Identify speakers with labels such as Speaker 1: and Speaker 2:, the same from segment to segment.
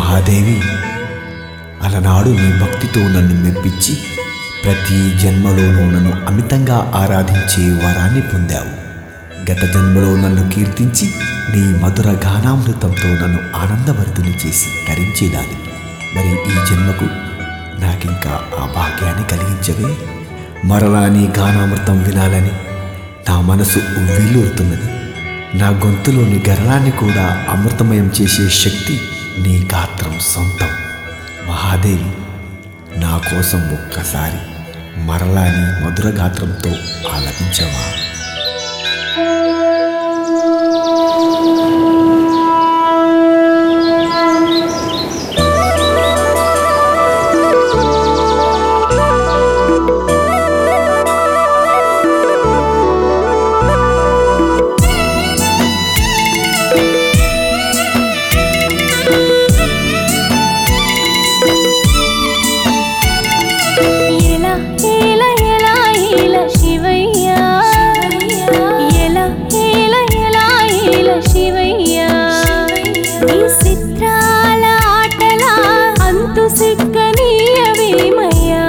Speaker 1: మహాదేవి అలనాడు నీ భక్తితో నన్ను మెప్పించి ప్రతి జన్మలోనూ నన్ను అమితంగా ఆరాధించే వరాన్ని పొందావు గత జన్మలో నన్ను కీర్తించి నీ మధుర గానామృతంతో నన్ను ఆనందభరితుని చేసి తరించేదాన్ని మరి ఈ జన్మకు నాకింకా ఆ భాగ్యాన్ని కలిగించవే మరలా నీ గానామృతం వినాలని నా మనసు ఉవ్విల్లూరుతున్నది నా గొంతులోని గరళాన్ని కూడా అమృతమయం చేసే శక్తి నీ గాత్రం సొంతం మహాదేవి నా కోసం ఒక్కసారి మరలా నీ మధుర గాత్రంతో ఆలపించవా
Speaker 2: ఎలా ఎలా ఎలా ఎలా శివయ్య ఎలా ఎలా ఎలా ఎలా శివయ్య ఈ చిత్రాల ఆటల అంతు సిక్కనీయవేమయ్యా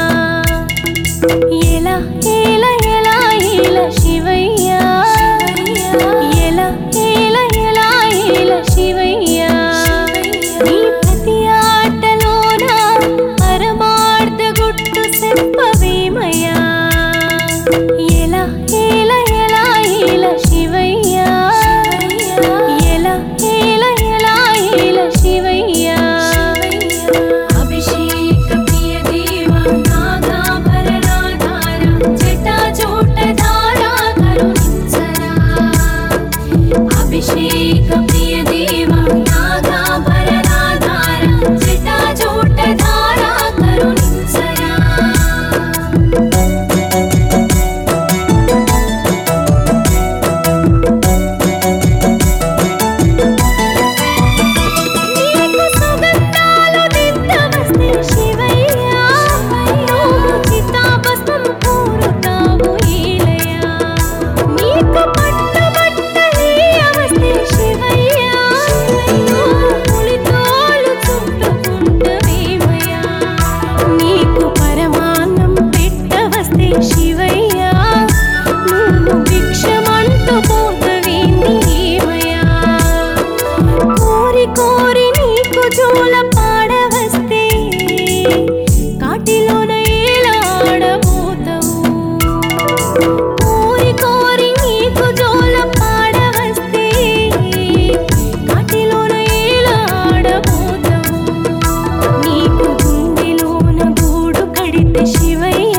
Speaker 2: ఎలా ఎలా ఎలా ఎలా శివయ్య ఎలా ఎలా ఎలా ఎలా శివయ్య నీ ప్రతి ఆటలోన పరమార్థ గుట్టు చెప్పవేమయ్యా ఎలా ఎలా ఎలా ఎలా శివయ్య ఎలా ఎలా ఎలా ఎలా శివయ్య అభిషేక ప్రియ దేవ నాగాభరణాధార జటాజూటధార కరుణించరా అభిషేక ప్రియ దేవ నాగాభరణాధార జటాజూటధార కరుణించరా నీకు సుగంధాలు దిద్దవస్తే శివయ్య నువ్వు చితాభస్మము కోరుతావు ఈలయ నీకు పట్టబట్టలేయవస్తే శివయ్య నువ్వు పులితోలు చుట్టుకుంటవేమయ్యా నీకు పరమాన్నం పెట్టవస్తే శివయ్య నువ్వు భిక్షమంటూ పోతవి నీవయ్యా కోరి కోరి నీకు జోల పాడవస్తే కాటిలోన ఏలాడబోతావు కోరి కోరి నీకు జోల పాడవస్తే కాటిలోన ఏలాడబోతావు నీకు గుండెలోన గూడు కడితే శివయ్య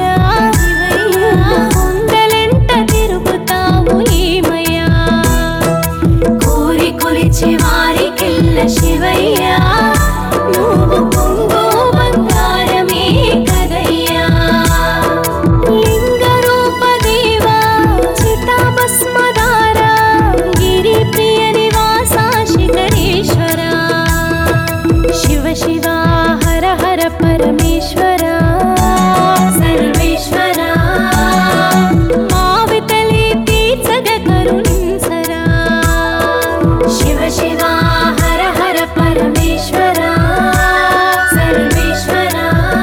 Speaker 2: కొండలెంట తిరుగుతావు ఏమయ్యా కోరి కొలిచి వారికెల్ల శివయ్య నువ్వు కొంగు బంగారమే కదయ్యా లింగ రూప దేవా చితాభస్మధార గిరి ప్రియ నివాస శిఖరేశ్వర శివ శివ హర హర పరమేశ్వర సర్వేశ్వర మావితలే తీర్చగ కరుణించరా శివ శివ హర హర పరమేశ్వర సర్వేశ్వర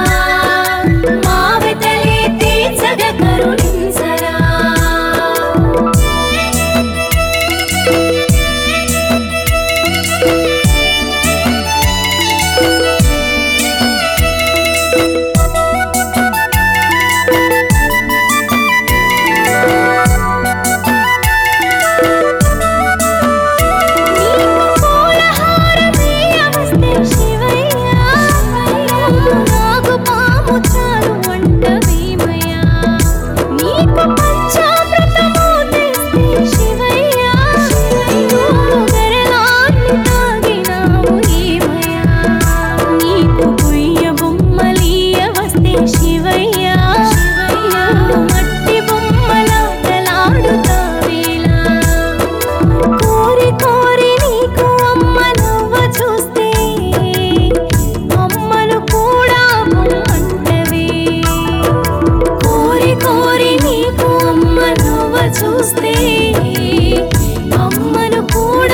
Speaker 2: మావితలే తీర్చగ కరుణించరా నాగు పాము చాలు వంట భీమయ్యా నీకు పంచామృతము తెస్తే శివయ్యా గరలాన్ని తాగినావు ఏమయ్యా నీకు పొయ్య బొమ్మలీయ వస్తే శివయ్యా మట్టి బొమ్మలాటలాడుతావేలా కోరి కోరి నీకు అమ్మ నవ్వ చూస్తే అమ్మను కూడా బొమ్మంటవే కోరి కోరి నీకు అమ్మ నవ్వ చూస్తే అమ్మను కూడా